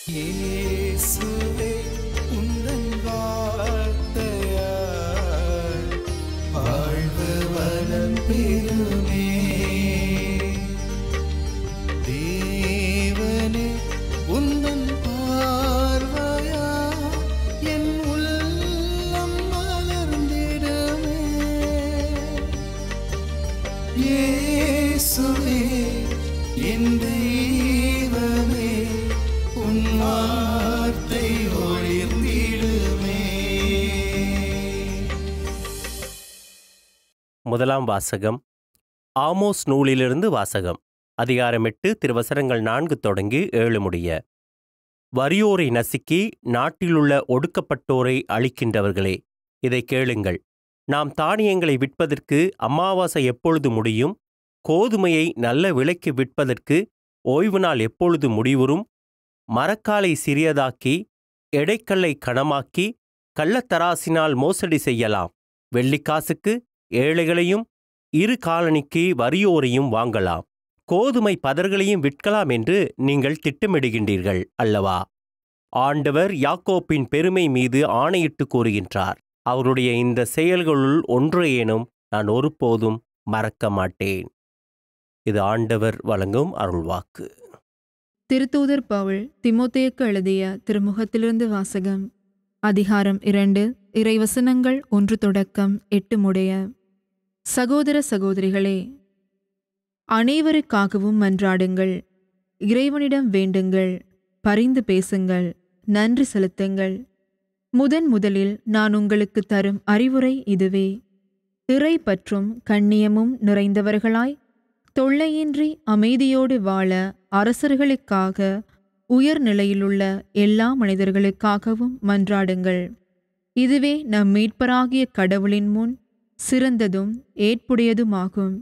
இயேசுவே உந்தன் வார்த்தையால் வாழ்வு வளம் பெறுமே தேவனே உந்தன் பார்வையா என் உள்ளம் மலர்ந்திடுமே இயேசுவே என் தெய்வமே உன் வார்த்தை ஒளிர்ந்திடுமே முதலாம் வாசகம் ஆமோஸ் நூலிலிருந்து வாசகம் அதிகாரம் எட்டு திருவசனங்கள் நான்கு தொடங்கி ஏழு முடிய வறியோரை நசுக்கி நாட்டிலுள்ள ஒடுக்கப்பட்டோரை அழிக்கின்றவர்களே இதை கேளுங்கள் நாம் தானியங்களை விற்பதற்கு அமாவாசை எப்பொழுது முடியும் கோதுமையை நல்ல விலைக்கு விற்பதற்கு ஓய்வு நாள் எப்பொழுது முடிவுறும் மரக்காலை சிறியதாக்கி எடைக்கல்லை கனமாக்கி கள்ளத்தராசினால் மோசடி செய்யலாம் வெள்ளிக்காசுக்கு ஏழைகளையும் இரு காலனிக்கு வறியோரையும் வாங்கலாம் கோதுமை பதர்களையும் விற்கலாம் என்று நீங்கள் திட்டமிடுகின்றீர்கள் அல்லவா ஆண்டவர் யாக்கோப்பின் பெருமை மீது ஆணையிட்டு கூறுகின்றார் அவருடைய இந்த செயல்களுள் ஒன்றையேனும் நான் ஒருபோதும் மறக்க மாட்டேன் இது ஆண்டவர் வழங்கும் அருள்வாக்கு திருத்தூதர் பவுல் திமோத்தேயுக்கு எழுதிய திருமுகத்திலிருந்து வாசகம் அதிகாரம் இரண்டு இறைவசனங்கள் ஒன்று தொடக்கம் எட்டு முடிய சகோதர சகோதரிகளே அனைவருக்காகவும் மன்றாடுங்கள் இறைவனிடம் வேண்டுங்கள் பரிந்து பேசுங்கள் நன்றி செலுத்துங்கள் முதன் முதலில் நான் உங்களுக்கு தரும் அறிவுரை இதுவே இறை பற்றும் கண்ணியமும் நிறைந்தவர்களாய் தொல்லையின்றி அமைதியோடு வாழ அரசர்களுக்காக உயர்நிலையிலுள்ள எல்லா மனிதர்களுக்காகவும் மன்றாடுங்கள் இதுவே நம் மீட்பராகிய கடவுளின் முன் சிறந்ததும் ஏற்புடையதுமாகும்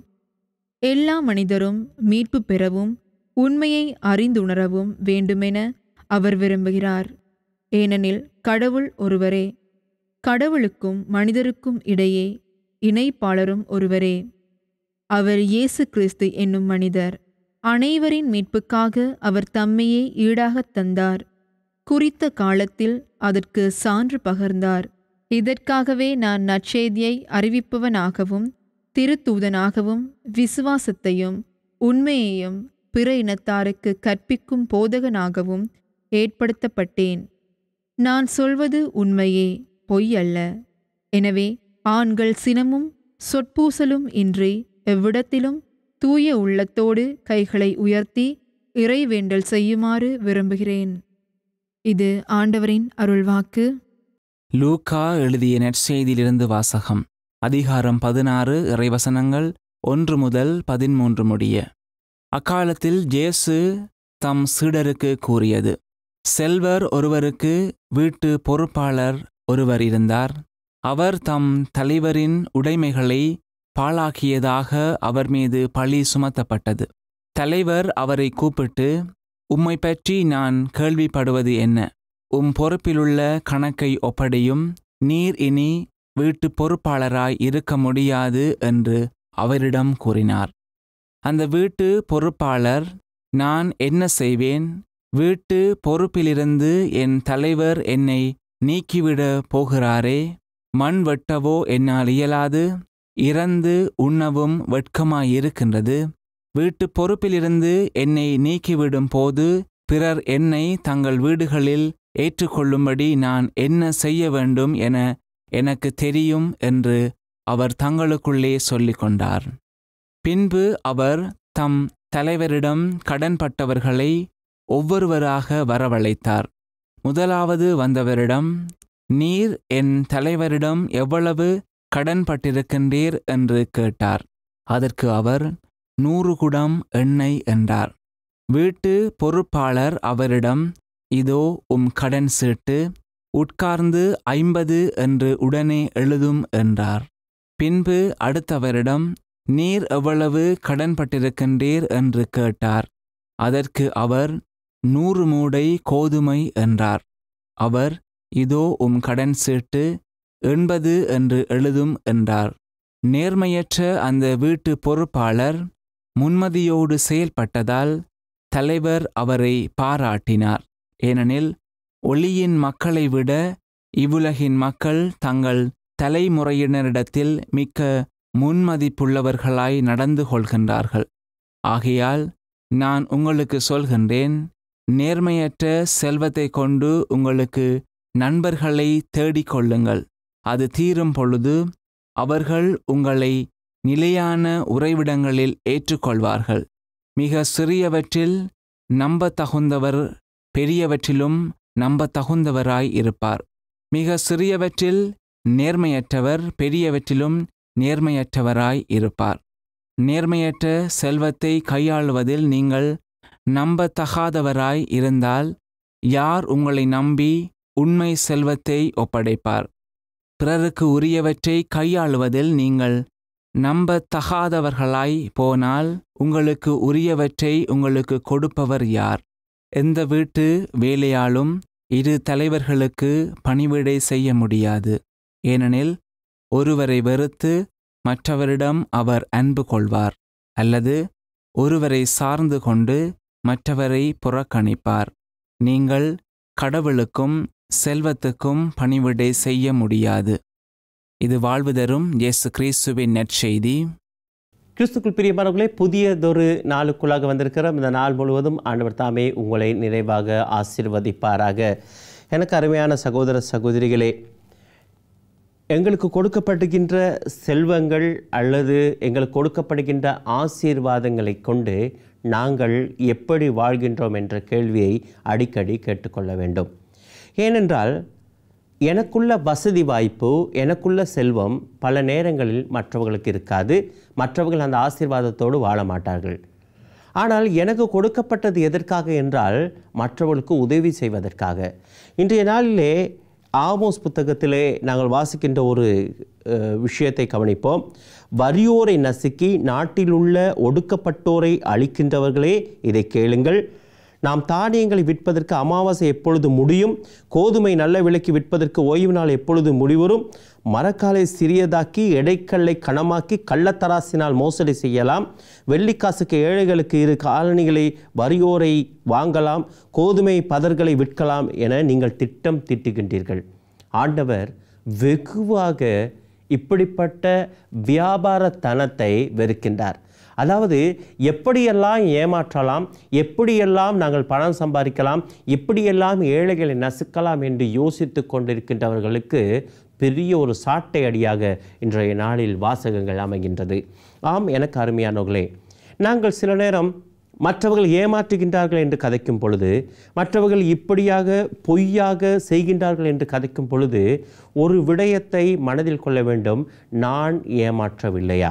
எல்லா மனிதரும் மீட்பு பெறவும் உண்மையை அறிந்துணரவும் வேண்டுமென அவர் விரும்புகிறார் ஏனெனில் கடவுள் ஒருவரே கடவுளுக்கும் மனிதருக்கும் இடையே இணைப்பாளரும் ஒருவரே அவர் இயேசு கிறிஸ்து என்னும் மனிதர் அனைவரின் மீட்புக்காக அவர் தம்மையே ஈடாகத் தந்தார் குறித்த காலத்தில் அதற்கு சான்று பகர்ந்தார் இதற்காகவே நான் நற்செய்தியை அறிவிப்பவனாகவும் திருத்தூதனாகவும் விசுவாசத்தையும் உண்மையையும் பிற இனத்தாருக்கு கற்பிக்கும் போதகனாகவும் ஏற்படுத்தப்பட்டேன் நான் சொல்வது உண்மையே பொய் அல்ல எனவே ஆண்கள் சினமும் சொற்பூசலும் இன்றி எவ்விடத்திலும் தூய உள்ளத்தோடு கைகளை உயர்த்தி இறைவேண்டல் செய்யுமாறு விரும்புகிறேன் இது ஆண்டவரின் அருள்வாக்கு லூக்கா எழுதிய நற்செய்தியிலிருந்து வாசகம் அதிகாரம் பதினாறு இறைவசனங்கள் ஒன்று முதல் பதிமூன்று முடிய அக்காலத்தில் ஜேசு தம் சீடருக்கு கூறியது செல்வர் ஒருவருக்கு வீட்டு பொறுப்பாளர் ஒருவர் இருந்தார் அவர் தம் தலைவரின் உடைமைகளை பாழாக்கியதாக அவர் மீது பழி சுமத்தப்பட்டது தலைவர் அவரை கூப்பிட்டு உம்மை பற்றி நான் கேள்விப்படுவது என்ன உம் பொறுப்பிலுள்ள கணக்கை ஒப்படையும் நீர் இனி வீட்டு பொறுப்பாளராய் இருக்க முடியாது என்று அவரிடம் கூறினார் அந்த வீட்டு பொறுப்பாளர் நான் என்ன செய்வேன் வீட்டு பொறுப்பிலிருந்து என் தலைவர் என்னை நீக்கிவிட போகிறாரே மண் வெட்டவோ என்னால் இயலாது இறந்து உண்ணவும் வெட்கமாயிருக்கின்றது வீட்டு பொறுப்பிலிருந்து என்னை நீக்கிவிடும் போது பிறர் என்னை தங்கள் வீடுகளில் ஏற்றுக்கொள்ளும்படி நான் என்ன செய்ய வேண்டும் என எனக்கு தெரியும் என்று அவர் தங்களுக்குள்ளே சொல்லிக் கொண்டார் பின்பு அவர் தம் தலைவரிடம் கடன்பட்டவர்களை ஒவ்வொருவராக வரவழைத்தார் முதலாவது வந்தவரிடம் நீர் என் தலைவரிடம் எவ்வளவு கடன்பட்டிருக்கின்றீர் என்று கேட்டார் அதற்கு அவர் நூறு குடம் எண்ணெய் என்றார் வீட்டு பொறுப்பாளர் அவரிடம் இதோ உம் கடன் சீட்டு உட்கார்ந்து ஐம்பது என்று உடனே எழுதும் என்றார் பின்பு அடுத்தவரிடம் நீர் எவ்வளவு கடன்பட்டிருக்கின்றீர் என்று கேட்டார் அதற்கு அவர் நூறு மூடை கோதுமை என்றார் அவர் இதோ உம் கடன் சீட்டு எண்பது என்று எழுதும் என்றார் நேர்மையற்ற அந்த வீட்டு பொறுப்பாளர் முன்மதியோடு செயல்பட்டதால் தலைவர் அவரை பாராட்டினார் ஏனெனில் ஒளியின் மக்களை விட இவ்வுலகின் மக்கள் தங்கள் தலைமுறையினரிடத்தில் மிக்க முன்மதிப்புள்ளவர்களாய் நடந்து கொள்கின்றார்கள் ஆகையால் நான் உங்களுக்கு சொல்கின்றேன் நேர்மையற்ற செல்வத்தை கொண்டு உங்களுக்கு நண்பர்களை தேடிக் கொள்ளுங்கள் அது தீரும் பொழுது அவர்கள் உங்களை நிலையான உறைவிடங்களில் ஏற்றுக்கொள்வார்கள் மிக சிறியவற்றில் நம்பத்தகுந்தவர் பெரியவற்றிலும் நம்பத்தகுந்தவராய் இருப்பார் மிக சிறியவற்றில் நேர்மையற்றவர் பெரியவற்றிலும் நேர்மையற்றவராய் இருப்பார் நேர்மையற்ற செல்வத்தை கையாளுவதில் நீங்கள் நம்பத்தகாதவராய் இருந்தால் யார் உங்களை நம்பி உண்மை செல்வத்தை ஒப்படைப்பார் பிறருக்கு உரியவற்றை கையாளுவதில் நீங்கள் நம்பத்தகாதவர்களாய் போனால் உங்களுக்கு உரியவற்றை உங்களுக்கு கொடுப்பவர் யார் எந்த வீட்டு வேலையாலும் இரு தலைவர்களுக்கு பணிவிடை செய்ய முடியாது ஏனெனில் ஒருவரை வெறுத்து மற்றவரிடம் அவர் அன்பு கொள்வார் அல்லது ஒருவரை சார்ந்து கொண்டு மற்றவரை புறக்கணிப்பார் நீங்கள் கடவுளுக்கும் செல்வத்துக்கும் பணிவிடை செய்ய முடியாது இது வாழ்வு தரும் இயேசு கிறிஸ்துவின் நற்செய்தி கிறிஸ்துக்குள் பிரியமானவர்களே புதியதொரு நாளுக்குள்ளாக வந்திருக்கிறோம் இந்த நாள் முழுவதும் ஆண்டவர் தாமே உங்களை நிறைவாக ஆசீர்வதிப்பாராக எனக்கு அருமையான சகோதர சகோதரிகளே எங்களுக்கு கொடுக்கப்படுகின்ற செல்வங்கள் அல்லது எங்களுக்கு கொடுக்கப்படுகின்ற ஆசீர்வாதங்களை கொண்டு நாங்கள் எப்படி வாழ்கின்றோம் என்ற கேள்வியை அடிக்கடி கேட்டுக்கொள்ள வேண்டும் ஏனென்றால் எனக்குள்ள வசதி வாய்ப்பு எனக்குள்ள செல்வம் பல நேரங்களில் மற்றவர்களுக்கு இருக்காது மற்றவர்கள் அந்த ஆசீர்வாதத்தோடு வாழ மாட்டார்கள் ஆனால் எனக்கு கொடுக்கப்பட்டது எதற்காக என்றால் மற்றவர்களுக்கு உதவி செய்வதற்காக இன்றைய நாளிலே ஆமோஸ் புத்தகத்திலே நாங்கள் வாசிக்கின்ற ஒரு அஹ், விஷயத்தை கவனிப்போம் வறியோரை நசுக்கி நாட்டிலுள்ள ஒடுக்கப்பட்டோரை அழிக்கின்றவர்களே இதை கேளுங்கள் நாம் தானியங்களை விற்பதற்கு அமாவாசை எப்பொழுது முடியும் கோதுமை நல்ல விலைக்கு விற்பதற்கு ஓய்வு நாள் எப்பொழுது முடிவரும் மரக்காலை சிறியதாக்கி எடைக்கல்லை கனமாக்கி கள்ளத்தராசினால் மோசடி செய்யலாம் வெள்ளிக்காசுக்கு ஏழைகளுக்கு இரு காலணிகளை வறியோரை வாங்கலாம் கோதுமை பதர்களை விற்கலாம் என நீங்கள் திட்டம் தீட்டுகின்றீர்கள் ஆண்டவர் வெகுவாக இப்படிப்பட்ட வியாபாரத்தனத்தை வெறுக்கின்றார் அதாவது எப்படியெல்லாம் ஏமாற்றலாம் எப்படியெல்லாம் நாங்கள் பணம் சம்பாதிக்கலாம் எப்படியெல்லாம் ஏழைகளை நசுக்கலாம் என்று யோசித்து கொண்டிருக்கின்றவர்களுக்கு பெரிய ஒரு சாட்டை அடியாக இன்றைய நாளில் வாசகங்கள் அமைகின்றது ஆம் எனக்கு அருமையானவர்களே நாங்கள் சில நேரம் மற்றவர்கள் ஏமாற்றுகின்றார்கள் என்று கதைக்கும் பொழுது மற்றவர்கள் இப்படியாக பொய்யாக செய்கின்றார்கள் என்று கதைக்கும் பொழுது ஒரு விடயத்தை மனதில் கொள்ள வேண்டும் நான் ஏமாற்றவில்லையா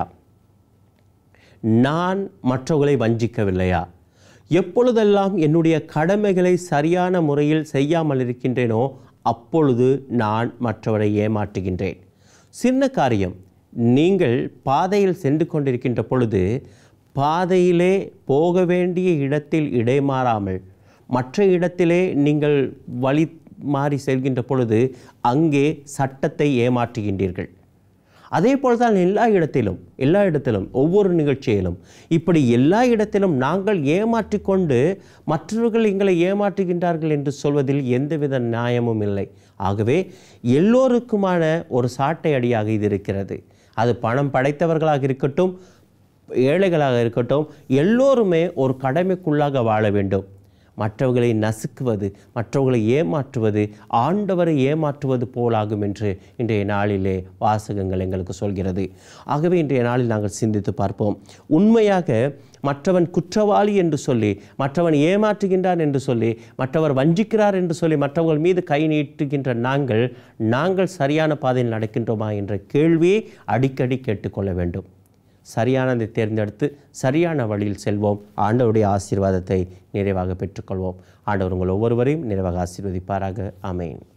நான் மற்றவர்களை வஞ்சிக்கவில்லையா எப்பொழுதெல்லாம் என்னுடைய கடமைகளை சரியான முறையில் செய்யாமல் இருக்கின்றேனோ அப்பொழுது நான் மற்றவரை ஏமாற்றுகின்றேன் சின்ன காரியம் நீங்கள் பாதையில் சென்று கொண்டிருக்கின்ற பொழுது பாதையிலே போக வேண்டிய இடத்தில் இடைமாறாமல் மற்ற இடத்திலே நீங்கள் வழி மாறி செல்கின்ற பொழுது அங்கே சட்டத்தை ஏமாற்றுகின்றீர்கள் அதே போல்தான் எல்லா இடத்திலும் எல்லா இடத்திலும் ஒவ்வொரு நிகழ்ச்சியிலும் இப்படி எல்லா இடத்திலும் நாங்கள் ஏமாற்றிக்கொண்டு மற்றவர்கள் எங்களை ஏமாற்றுகின்றார்கள் என்று சொல்வதில் எந்தவித நியாயமும் இல்லை ஆகவே எல்லோருக்குமான ஒரு சாட்டை அடியாக இது இருக்கிறது அது பணம் படைத்தவர்களாக இருக்கட்டும் ஏழைகளாக இருக்கட்டும் எல்லோருமே ஒரு கடமைக்குள்ளாக வாழ வேண்டும் மற்றவர்களை நசுக்குவது மற்றவர்களை ஏமாற்றுவது ஆண்டவரை ஏமாற்றுவது போலாகும் என்று இன்றைய நாளிலே வாசகங்கள் எங்களுக்கு சொல்கிறது ஆகவே இன்றைய நாளில் நாங்கள் சிந்தித்து பார்ப்போம் உண்மையாக மற்றவன் குற்றவாளி என்று சொல்லி மற்றவன் ஏமாற்றுகின்றான் என்று சொல்லி மற்றவர் வஞ்சிக்கிறார் என்று சொல்லி மற்றவர்கள் மீது கை நீட்டுகின்ற நாங்கள் நாங்கள் சரியான பாதையில் நடக்கின்றோமா என்ற கேள்வியை அடிக்கடி கேட்டுக்கொள்ள வேண்டும் சரியானதை தேர்ந்தெடுத்து சரியான வழியில் செல்வோம் ஆண்டவருடைய ஆசீர்வாதத்தை நிறைவாக பெற்றுக்கொள்வோம் ஆண்டவர் உங்கள் ஒவ்வொருவரையும் நிறைவாக ஆசீர்வதிப்பாராக ஆமென்